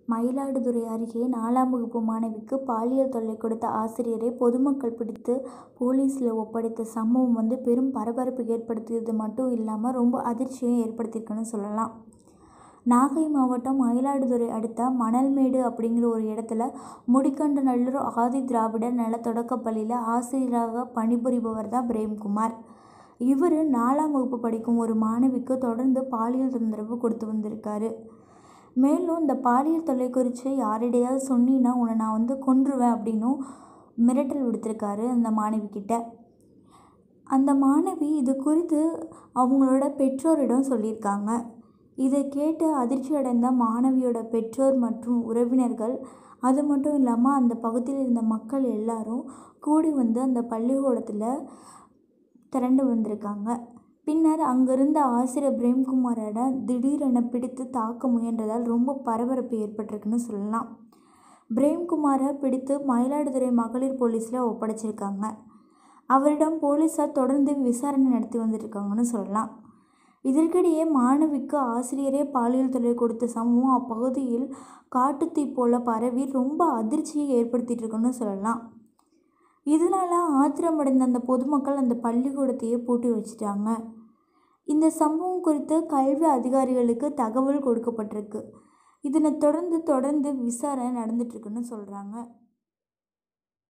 மயிலாடுதுறை அருகே நாலாம் வகுப்பு மாணவிக்கு பாலியல் தொல்லை கொடுத்த ஆசிரியரை பொதுமக்கள் பிடித்து போலீஸில் ஒப்படைத்த சம்பவம் வந்து பெரும் பரபரப்பு ஏற்படுத்தியது மட்டும் இல்லாமல் ரொம்ப அதிர்ச்சியும் ஏற்படுத்தியிருக்குன்னு சொல்லலாம் நாகை மாவட்டம் மயிலாடுதுறை அடுத்த மணல்மேடு அப்படிங்கிற ஒரு இடத்துல முடிக்கண்டநல்லூர் ஆதி திராவிடர் நல தொடக்கப்பள்ளியில் ஆசிரியராக பணிபுரிபவர் தான் பிரேம்குமார் இவர் நாலாம் வகுப்பு படிக்கும் ஒரு மாணவிக்கு தொடர்ந்து பாலியல் தொந்தரவு கொடுத்து வந்திருக்காரு மேலும் இந்த பாலியல் தொல்லை குறித்து யாரிடையாவது சொன்னீன்னா உன்னை நான் வந்து கொன்றுவேன் அப்படின்னும் மிரட்டல் விடுத்திருக்காரு அந்த மாணவி கிட்ட அந்த மாணவி இது குறித்து அவங்களோட பெற்றோரிடம் சொல்லியிருக்காங்க இதை கேட்டு அதிர்ச்சி அடைந்த மாணவியோட பெற்றோர் மற்றும் உறவினர்கள் அது மட்டும் இல்லாமல் அந்த பகுதியில் இருந்த மக்கள் எல்லாரும் கூடி வந்து அந்த பள்ளிக்கூடத்தில் திரண்டு வந்திருக்காங்க பின்னர் அங்கிருந்த ஆசிரியர் பிரேம்குமாரோட திடீரென பிடித்து தாக்க முயன்றதால் ரொம்ப பரபரப்பு ஏற்பட்டிருக்குன்னு சொல்லலாம் பிரேம்குமாரை பிடித்து மயிலாடுதுறை மகளிர் போலீஸில் ஒப்படைச்சிருக்காங்க அவரிடம் போலீஸார் தொடர்ந்து விசாரணை நடத்தி வந்துட்டுருக்காங்கன்னு சொல்லலாம் இதற்கிடையே மாணவிக்கு ஆசிரியரே பாலியல் தொல்லை கொடுத்த சம்பவம் அப்பகுதியில் காட்டுத்தீ போல பரவி ரொம்ப அதிர்ச்சியை ஏற்படுத்திட்டு இருக்குன்னு சொல்லலாம் இதனால் ஆத்திரமடைந்த அந்த பொதுமக்கள் அந்த பள்ளிக்கூடத்தையே பூட்டி வச்சுட்டாங்க இந்த சம்பவம் குறித்து கல்வி அதிகாரிகளுக்கு தகவல் கொடுக்கப்பட்டிருக்கு இதனை தொடர்ந்து தொடர்ந்து விசாரணை நடந்துட்டுருக்குன்னு சொல்கிறாங்க